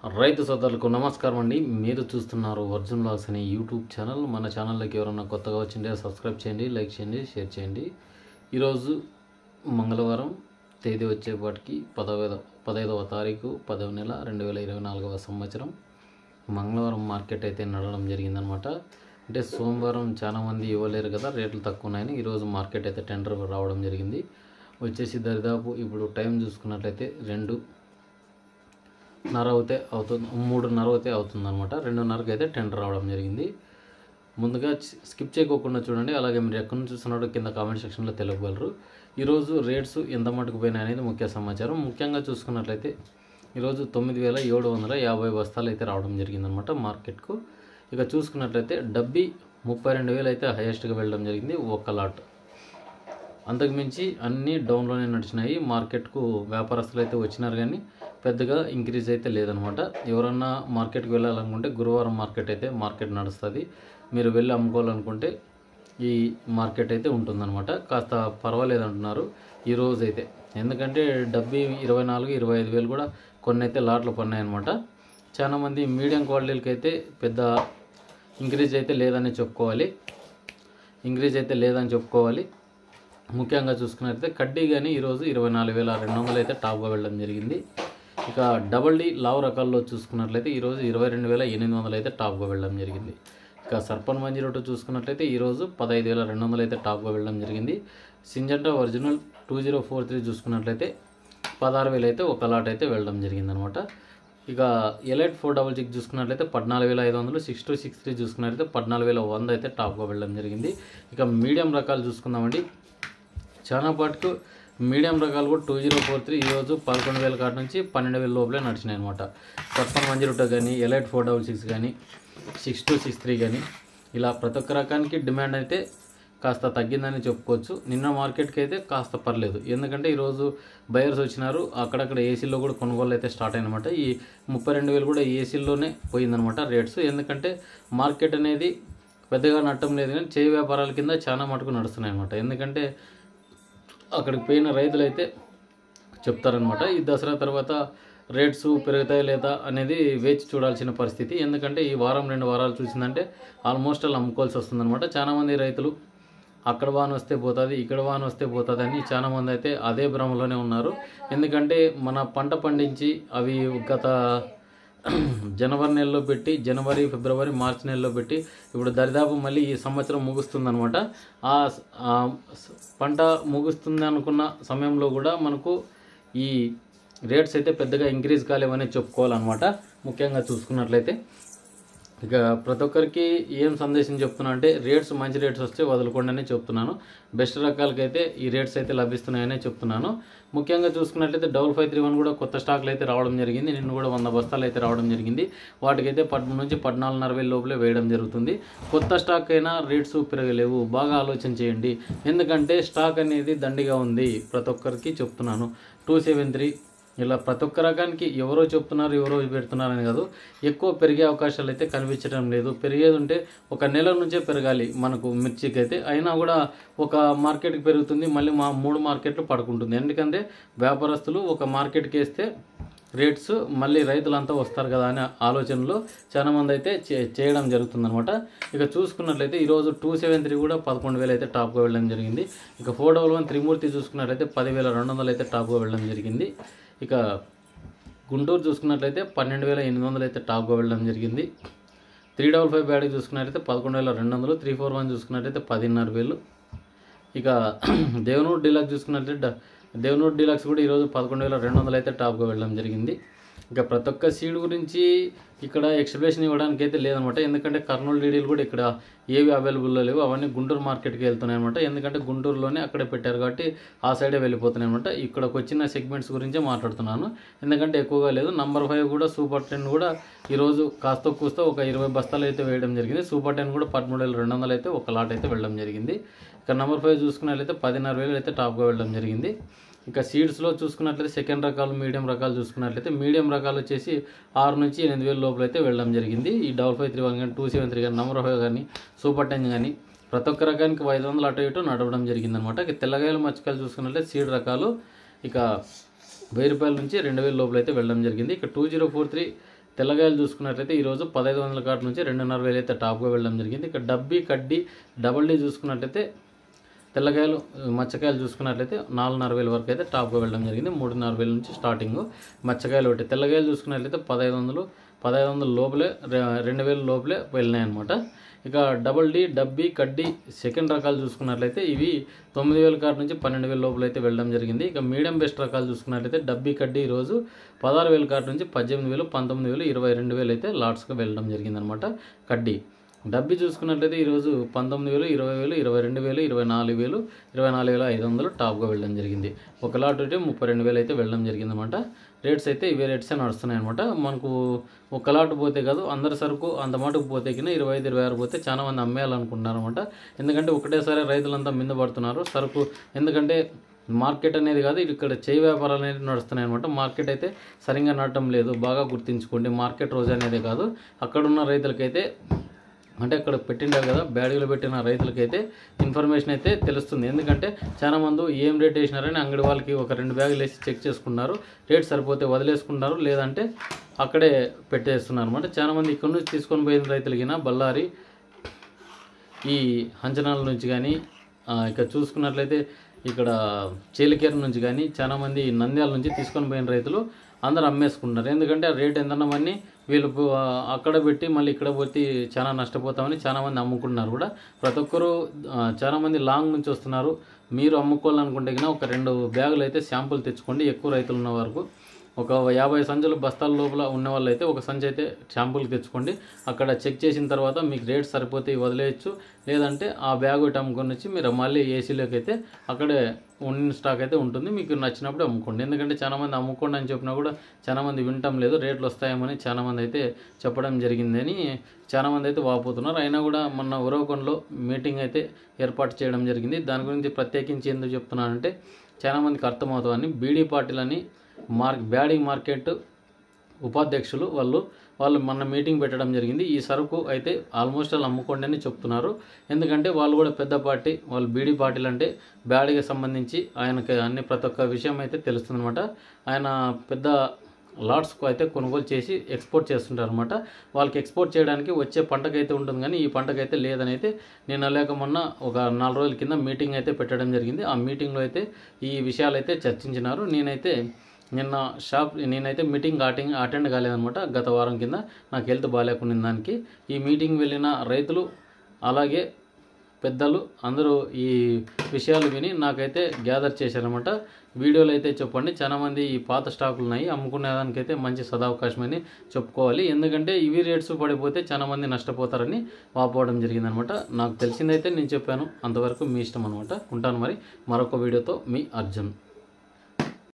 రైతు సోదరులకు నమస్కారం అండి మీరు చూస్తున్నారు వర్జన్ బ్లాగ్స్ అనే యూట్యూబ్ ఛానల్ మన ఛానల్లోకి ఎవరైనా కొత్తగా వచ్చింటే సబ్స్క్రైబ్ చేయండి లైక్ చేయండి షేర్ చేయండి ఈరోజు మంగళవారం తేదీ వచ్చేపాటికి పదవ పదహైదవ తారీఖు పదవ నెల రెండు వేల ఇరవై నాలుగవ సంవత్సరం మంగళవారం మార్కెట్ అయితే నడవడం జరిగిందనమాట అంటే సోమవారం చాలా మంది ఇవ్వలేరు కదా రేట్లు తక్కువ ఉన్నాయని ఈరోజు మార్కెట్ అయితే టెండర్ రావడం జరిగింది వచ్చేసి దరిదాపు ఇప్పుడు టైం చూసుకున్నట్లయితే రెండు నర అవుతే అవుతుంది మూడున్నర అయితే అవుతుంది అనమాట రెండున్నరకు అయితే టెండర్ రావడం జరిగింది ముందుగా చి- స్కిప్ చేయకోకుండా చూడండి అలాగే మీరు ఎక్కడి నుంచి చూస్తున్నారో కింద కామెంట్ సెక్షన్లో తెలియగలరు ఈరోజు రేట్స్ ఎంత మటుకు పోయినాయి అనేది ముఖ్య సమాచారం ముఖ్యంగా చూసుకున్నట్లయితే ఈరోజు తొమ్మిది వేల ఏడు వందల యాభై బస్తాలు అయితే రావడం జరిగిందనమాట మార్కెట్కు ఇక చూసుకున్నట్లయితే డబ్బీ ముప్పై రెండు వేలు అయితే హైయెస్ట్గా వెళ్ళడం జరిగింది ఒక్క లాట్ అంతకుమించి అన్నీ డౌన్లోనే నడిచినాయి మార్కెట్కు వ్యాపారస్తులు అయితే వచ్చినారు కానీ పెద్దగా ఇంక్రీజ్ అయితే లేదనమాట ఎవరన్నా మార్కెట్కి వెళ్ళాలనుకుంటే గురువారం మార్కెట్ అయితే మార్కెట్ నడుస్తుంది మీరు వెళ్ళి అమ్ముకోవాలనుకుంటే ఈ మార్కెట్ అయితే ఉంటుందన్నమాట కాస్త పర్వాలేదు అంటున్నారు ఈ రోజు అయితే ఎందుకంటే డబ్బీ ఇరవై నాలుగు ఇరవై ఐదు వేలు కూడా కొన్ని అయితే లాట్లు పన్నాయన్నమాట చాలామంది మీడియం క్వాలిటీలకి అయితే పెద్ద ఇంక్రీజ్ అయితే లేదని చెప్పుకోవాలి ఇంక్రీజ్ అయితే లేదని చెప్పుకోవాలి ముఖ్యంగా చూసుకున్నట్లయితే కడ్డీ కానీ ఈరోజు ఇరవై నాలుగు వేల రెండు వందలు అయితే టాప్గా వెళ్ళడం జరిగింది ఇక డబల్ డి లావ్ రకాల్లో చూసుకున్నట్లయితే ఈరోజు ఇరవై రెండు వేల ఎనిమిది వందలు అయితే టాప్గా వెళ్ళడం జరిగింది ఇక సర్పన్ మంజీ రొట్టు చూసుకున్నట్లయితే ఈరోజు పదహైదు వేల రెండు వందలు అయితే టాప్గా వెళ్ళడం జరిగింది Syngenta original two zero four three చూసుకున్నట్లయితే పదహారు వేలు అయితే ఒక లాట్ అయితే వెళ్ళడం జరిగిందనమాట ఇక ఎలైట్ ఫోర్ డబల్ సిక్స్ చూసుకున్నట్లయితే పద్నాలుగు వేల ఐదు వందలు సిక్స్ టూ సిక్స్ త్రీ చూసుకున్నట్లయితే పద్నాలుగు వేల వంద అయితే టాప్గా వెళ్ళడం జరిగింది ఇక మీడియం రకాలు చూసుకుందామండి చాలా పాటుకు మీడియం రకాలు కూడా టూ జీరో ఫోర్ త్రీ ఈరోజు పదకొండు వేల కాడ నుంచి పన్నెండు వేల లోపలే నడిచినాయి అనమాట సర్పన్ మంజీ రూట కానీ ఎలైట్ ఫోర్ డబల్ సిక్స్ కానీ సిక్స్ టూ సిక్స్ త్రీ కానీ ఇలా ప్రతి ఒక్క రకానికి డిమాండ్ అయితే కాస్త తగ్గిందని చెప్పుకోవచ్చు నిన్న మార్కెట్కి అయితే కాస్త పర్లేదు ఎందుకంటే ఈరోజు బయర్స్ వచ్చినారు అక్కడక్కడ ఏసీలో కూడా కొనుగోలు అయితే స్టార్ట్ అయినమాట ఈ ముప్పై రెండు వేలు కూడా ఏసీలోనే పోయిందనమాట రేట్స్ ఎందుకంటే మార్కెట్ అనేది పెద్దగా నట్టం లేదు కానీ చేయి వ్యాపారాల కింద చాలా మటుకు నడుస్తున్నాయి అనమాట ఎందుకంటే అక్కడికి పోయిన రైతులు అయితే చెప్తారనమాట ఈ దసరా తర్వాత రేట్స్ పెరుగుతాయి లేదా అనేది వేచి చూడాల్సిన పరిస్థితి ఎందుకంటే ఈ వారం రెండు వారాలు చూసిందంటే ఆల్మోస్ట్ అలా అమ్ముకోవాల్సి వస్తుందన్నమాట చాలామంది రైతులు అక్కడ వాన వస్తే పోతుంది ఇక్కడ వాన వస్తే పోతుంది అని చాలామంది అయితే అదే భ్రమలోనే ఉన్నారు ఎందుకంటే మన పంట పండించి అవి గత జనవరి నెలలో పెట్టి జనవరి ఫిబ్రవరి మార్చి నెలలో పెట్టి ఇప్పుడు దరిదాపు మళ్ళీ ఈ సంవత్సరం ముగుస్తుందనమాట ఆ స- ఆ స- పంట ముగుస్తుంది అనుకున్న సమయంలో కూడా మనకు ఈ రేట్స్ అయితే పెద్దగా ఇంక్రీజ్ కాలేవని చెప్పుకోవాలన్నమాట ముఖ్యంగా చూసుకున్నట్లయితే ఇక ప్రతి ఒక్కరికి ఏం సందేశం చెప్తున్నా అంటే రేట్స్ మంచి రేట్స్ వస్తే వదులుకోండి అని చెప్తున్నాను బెస్ట్ రకాలకైతే ఈ రేట్స్ అయితే లభిస్తున్నాయని చెప్తున్నాను ముఖ్యంగా చూసుకున్నట్లయితే డబుల్ ఫైవ్ త్రీ వన్ కూడా కొత్త స్టాక్లు అయితే రావడం జరిగింది నిన్ను కూడా వంద బస్తాలు అయితే రావడం జరిగింది వాటికైతే పదమూడు నుంచి పద్నాలుగున్నర వేల లోపలే వేయడం జరుగుతుంది కొత్త స్టాక్ అయినా రేట్స్ పెరగలేవు బాగా ఆలోచన చేయండి ఎందుకంటే స్టాక్ అనేది దండిగా ఉంది ప్రతి ఒక్కరికి చెప్తున్నాను టూ సెవెన్ త్రీ ఇలా ప్రతి ఒక్క రకానికి ఎవరో చెప్తున్నారు ఎవరో పెడుతున్నారని కాదు ఎక్కువ పెరిగే అవకాశాలు అయితే కనిపించడం లేదు పెరిగేది ఉంటే ఒక నెల నుంచే పెరగాలి మనకు మిర్చికి అయితే అయినా కూడా ఒక మార్కెట్కి పెరుగుతుంది మళ్ళీ మా మూడు మార్కెట్లు పడుకుంటుంది ఎందుకంటే వ్యాపారస్తులు ఒక మార్కెట్కి వేస్తే రేట్స్ మళ్ళీ రైతులంతా వస్తారు కదా అనే ఆలోచనలో చాలా మంది అయితే చే- చేయడం జరుగుతుందన్నమాట ఇక చూసుకున్నట్లయితే ఈరోజు టూ సెవెన్ త్రీ కూడా పదకొండు వేలు అయితే టాప్గా వెళ్ళడం జరిగింది ఇక ఫోర్ డబల్ వన్ త్రిమూర్తి చూసుకున్నట్లయితే పదివేల రెండు వందలు అయితే టాప్గా వెళ్ళడం జరిగింది ఇక గుంటూరు చూసుకున్నట్లయితే పన్నెండు వేల ఎనిమిది వందలు అయితే టాప్గా వెళ్ళడం జరిగింది త్రీ డబల్ ఫైవ్ బ్యాడీ చూసుకున్నట్లయితే పదకొండు వేల రెండు వందలు త్రీ ఫోర్ వన్ చూసుకున్నట్లయితే పదిన్నర వేలు ఇక దేవనూరు డీలక్స్ చూసుకున్నట్లయితే డ- దేవనూరు డీలక్స్ కూడా ఈరోజు పదకొండు వేల రెండు వందలు అయితే టాప్గా వెళ్ళడం జరిగింది ఇక ప్రతి ఒక్క సీడ్ గురించి ఇక్కడ ఎక్స్ప్లెనేషన్ ఇవ్వడానికి అయితే లేదనమాట ఎందుకంటే కర్నూలు డీడీలు కూడా ఇక్కడ ఏవి అవైలబుల్లో లేవు అవన్నీ గుంటూరు మార్కెట్కి వెళ్తున్నాయి అనమాట ఎందుకంటే గుంటూరులోనే అక్కడే పెట్టారు కాబట్టి ఆ సైడే వెళ్ళిపోతున్నాయి అనమాట ఇక్కడికి వచ్చిన సెగ్మెంట్స్ గురించే మాట్లాడుతున్నాను ఎందుకంటే ఎక్కువగా లేదు నంబర్ ఫైవ్ కూడా సూపర్ టెన్ కూడా ఈరోజు కాస్త కూస్తో ఒక ఇరవై బస్తాలు అయితే వేయడం జరిగింది సూపర్ టెన్ కూడా పదమూడు వేల రెండు వందలు అయితే ఒక లాట్ అయితే వెళ్ళడం జరిగింది ఇక నెంబర్ ఫైవ్ చూసుకున్నట్లయితే పదిన్నర వేలు అయితే టాప్గా వెళ్ళడం జరిగింది ఇక సీడ్స్లో చూసుకున్నట్లయితే సెకండ్ రకాలు మీడియం రకాలు చూసుకున్నట్లయితే మీడియం రకాలు వచ్చేసి ఆరు నుంచి ఎనిమిది వేల లోపల అయితే వెళ్ళడం జరిగింది ఈ డబల్ ఫైవ్ త్రీ వన్ కానీ టూ సెవెన్ త్రీ కానీ నెంబర్ ఫైవ్ కానీ సూపర్ టెన్ కానీ ప్రతి ఒక్క రకానికి ఐదు వందలు అటు ఇటు నడవడం జరిగిందనమాట ఇక తెల్లగాయలు మచ్చకాయలు చూసుకున్నట్లయితే సీడ్ రకాలు ఇక వెయ్యి రూపాయల నుంచి రెండు వేల లోపల అయితే వెళ్ళడం జరిగింది ఇక టూ జీరో ఫోర్ త్రీ తెల్లగాయలు చూసుకున్నట్లయితే ఈరోజు పదహైదు వందల కాటు నుంచి రెండున్నర వేలు అయితే టాప్గా వెళ్ళడం జరిగింది ఇక డబ్బి కడ్డీ డబల్ డీ చూసుకున్నట్లయితే తెల్లకాయలు మచ్చకాయలు చూసుకున్నట్లయితే నాలుగున్నర వేల వరకు అయితే టాప్గా వెళ్ళడం జరిగింది మూడున్నర వేల నుంచి స్టార్టింగ్ మచ్చకాయలు ఒకటి తెల్లకాయలు చూసుకున్నట్లయితే పదహైదు వందలు పదహైదు వందల లోపలే రె- రెండు వేల లోపలే వెళ్ళినాయి అనమాట ఇక డబల్ డి డబ్బి కడ్డీ సెకండ్ రకాలు చూసుకున్నట్లయితే ఇవి తొమ్మిది వేల కాడ నుంచి పన్నెండు వేల లోపల అయితే వెళ్ళడం జరిగింది ఇక మీడియం బెస్ట్ రకాలు చూసుకున్నట్లయితే డబ్బి కడ్డీ ఈరోజు పదహారు వేల కాడ నుంచి పద్దెనిమిది వేలు పంతొమ్మిది వేలు ఇరవై రెండు వేలు అయితే లాట్స్గా వెళ్ళడం జరిగింది అనమాట కడ్డీ డబ్బి చూసుకున్నట్లయితే ఈరోజు పంతొమ్మిది వేలు ఇరవై వేలు ఇరవై రెండు వేలు ఇరవై నాలుగు వేలు ఇరవై నాలుగు వేల ఐదు వందలు టాప్గా వెళ్ళడం జరిగింది ఒక లాట్ అయితే ముప్పై రెండు వేలు అయితే వెళ్ళడం జరిగింది అనమాట రేట్స్ అయితే ఇవే రేట్సే నడుస్తున్నాయి అనమాట మనకు ఒక లాట్ పోతే కాదు అందరి సరుకు అంత మటుకు పోతే కింద ఇరవై ఐదు ఇరవై ఆరు పోతే చాలా మంది అమ్మేయాలనుకుంటున్నారు అనమాట ఎందుకంటే ఒకటేసారి రైతులంతా మింద పడుతున్నారు సరుకు ఎందుకంటే మార్కెట్ అనేది కాదు ఇక్కడ చేయి వ్యాపారాలు అనేది నడుస్తున్నాయి అనమాట మార్కెట్ అయితే సరిగ్గా నడటం లేదు బాగా గుర్తుంచుకోండి మార్కెట్ రోజు అనేది కాదు అక్కడున్న రైతులకైతే అంటే అక్కడ పెట్టిండారు కదా బ్యాడీలో పెట్టిన రైతులకైతే ఇన్ఫర్మేషన్ అయితే తెలుస్తుంది ఎందుకంటే చాలా మంది ఏం రేట్ వేసినారని అంగడి వాళ్ళకి ఒక రెండు బ్యాగులు వేసి చెక్ చేసుకున్నారు రేట్ సరిపోతే వదిలేసుకున్నారు లేదంటే అక్కడే పెట్టేస్తున్నారు అనమాట చాలా మంది ఇక్కడ నుంచి తీసుకొని పోయిన రైతులకినా బళ్ళారి ఈ అంచనాల నుంచి కానీ ఇక్కడ చూసుకున్నట్లయితే ఇక్కడ చీలకేర నుంచి కానీ చాలామంది నంద్యాల నుంచి తీసుకొని పోయిన రైతులు అందరూ అమ్మేసుకుంటున్నారు ఎందుకంటే ఆ రేట్ ఎంతనమని వీళ్ళు పు- అక్కడ పెట్టి మళ్ళీ ఇక్కడ పెట్టి చాలా నష్టపోతామని చాలా మంది అమ్ముకుంటున్నారు కూడా ప్రతి ఒక్కరు ఆ, చాలా మంది లాంగ్ నుంచి వస్తున్నారు మీరు అమ్ముకోవాలనుకుంటే కన్నా ఒక రెండు బ్యాగులు అయితే శాంపుల్ తెచ్చుకోండి ఎక్కువ రైతులు ఉన్న వరకు ఒక యాభై సంచులు బస్తాల లోపల ఉన్న వాళ్ళు అయితే ఒక సంచి అయితే శాంపుల్కి తెచ్చుకోండి అక్కడ చెక్ చేసిన తర్వాత మీకు రేట్ సరిపోతే వదిలేయచ్చు లేదంటే ఆ బ్యాగ్ ఒకటి అమ్ముకొని వచ్చి మీరు మళ్ళీ ఏసీలోకి అయితే అక్కడే ఉన్న స్టాక్ అయితే ఉంటుంది మీకు నచ్చినప్పుడు అమ్ముకోండి ఎందుకంటే చాలా మంది అమ్ముకోండి అని చెప్పినా కూడా చాలా మంది వింటం లేదు రేట్లు వస్తాయేమని చాలా మంది అయితే చెప్పడం జరిగిందని చాలా మంది అయితే వాపోతున్నారు అయినా కూడా మొన్న ఉరవకొండలో మీటింగ్ అయితే ఏర్పాటు చేయడం జరిగింది దాని గురించి ప్రత్యేకించి ఎందుకు చెప్తున్నానంటే చాలా మందికి అర్థమవుతుందని బీడీ పార్టీలని మార్ బ్యాడీ మార్కెట్ ఉపాధ్యక్షులు వాళ్ళు వాళ్ళు మొన్న మీటింగ్ పెట్టడం జరిగింది ఈ సరుకు అయితే ఆల్మోస్ట్ వాళ్ళు అమ్ముకోండి అని చెప్తున్నారు ఎందుకంటే వాళ్ళు కూడా పెద్ద పార్టీ వాళ్ళు బీడీ పార్టీలు అంటే బ్యాడీకి సంబంధించి ఆయనకి అన్ని ప్రతి ఒక్క విషయం అయితే తెలుస్తుందన్నమాట ఆయన పెద్ద లాట్స్కు అయితే కొనుగోలు చేసి ఎక్స్పోర్ట్ చేస్తుంటారు అనమాట వాళ్ళకి ఎక్స్పోర్ట్ చేయడానికి వచ్చే పంటకైతే ఉంటుంది కానీ ఈ పంటకైతే లేదని అయితే నేను లేక మొన్న ఒక నాలుగు రోజుల కింద మీటింగ్ అయితే పెట్టడం జరిగింది ఆ మీటింగ్లో అయితే ఈ విషయాలు అయితే చర్చించినారు నేనైతే నిన్న షాప్ నేనైతే మీటింగ్ అటెండ్ అటెండ్ కాలేదనమాట గత వారం కింద నాకు హెల్త్ బాగాలేకుండా దానికి ఈ మీటింగ్ వెళ్ళిన రైతులు అలాగే పెద్దలు అందరూ ఈ విషయాలు విని నాకైతే గ్యాదర్ చేశారనమాట వీడియోలు అయితే చెప్పండి చాలా మంది ఈ పాత స్టాకులు ఉన్నాయి అమ్ముకునే దానికైతే మంచి సదావకాశం అని చెప్పుకోవాలి ఎందుకంటే ఇవి రేట్స్ పడిపోతే చాలా మంది నష్టపోతారని వాపోవడం జరిగిందనమాట నాకు తెలిసిందైతే నేను చెప్పాను అంతవరకు మీ ఇష్టం అనమాట ఉంటాను మరి మరొక వీడియోతో మీ అర్జున్